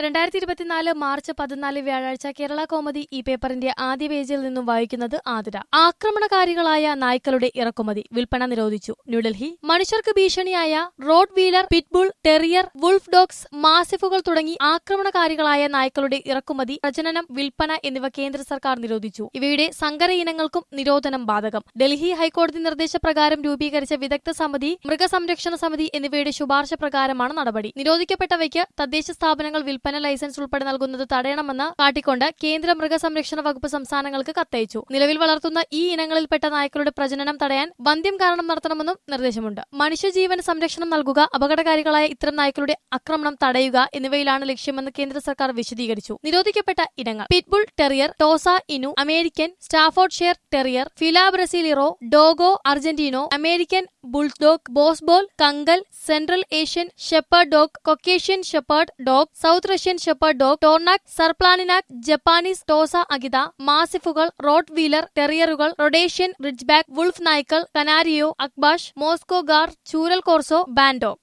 രണ്ടായിരത്തി ഇരുപത്തിനാല് മാർച്ച് പതിനാല് വ്യാഴാഴ്ച കേരള കോമതി ഈ പേപ്പറിന്റെ ആദ്യ പേജിൽ നിന്നും വായിക്കുന്നത് ആതിര ആക്രമണകാരികളായ നായ്ക്കളുടെ ഇറക്കുമതി വിൽപ്പന നിരോധിച്ചു ന്യൂഡൽഹി മനുഷ്യർക്ക് ഭീഷണിയായ rottweiler pitbull terrier wolf dogs മാസിഫുകൾ തുടങ്ങി ആക്രമണകാരികളായ നായ്ക്കളുടെ ഇറക്കുമതി പ്രജനനം വിൽപ്പന എന്നിവ കേന്ദ്ര സർക്കാർ നിരോധിച്ചു ഇവയുടെ സങ്കര ഇനങ്ങൾക്കും നിരോധനം ബാധകം ഡൽഹി ഹൈക്കോടതി നിർദ്ദേശപ്രകാരം രൂപീകരിച്ച വിദഗ്ധ സമിതി മൃഗസംരക്ഷണ സമിതി എന്നിവയുടെ ശുപാർശ പ്രകാരമാണ് നടപടി നിരോധിക്കപ്പെട്ടവയ്ക്ക് തദ്ദേശ സ്ഥാപനങ്ങൾ വിൽപ്പന ലൈസൻസ് ഉൾപ്പെടെ നൽകുന്നത് തടയണമെന്ന് കാട്ടിക്കൊണ്ട് കേന്ദ്ര മൃഗസംരക്ഷണ വകുപ്പ് സംസ്ഥാനങ്ങൾക്ക് കത്തയച്ചു നിലവിൽ വളർത്തുന്ന ഈ ഇനങ്ങളിൽപ്പെട്ട നായ്ക്കളുടെ പ്രജനനം തടയാൻ വന്ധ്യം കാരണം നടത്തണമെന്നും നിർദ്ദേശമുണ്ട് മനുഷ്യജീവന് സംരക്ഷണം നൽകുക അപകടകാരികളായ ഇത്തരം നായ്ക്കളുടെ ആക്രമണം തടയുക എന്നിവയിലാണ് ലക്ഷ്യമെന്ന് കേന്ദ്ര സർക്കാർ വിശദീകരിച്ചു നിരോധിക്കപ്പെട്ട ഇനങ്ങൾ pitbull terrier Tosa Inu American Staffordshire terrier Fila Brasileiro Dogo Argentino American bulldog boerboel Kangal Central Asian shepherd dog Caucasian shepherd dog South Russian shepherd dog Tornjak Sarplaninac Japanese Tosa Akita മാസിഫുകൾ rottweiler ടെറിയറുകൾ Rhodesian ridgeback wolf നായ്ക്കൾ Canario അക്ബാഷ് Moscow ഗാർ ചൂരൽ Corso ബാൻഡോ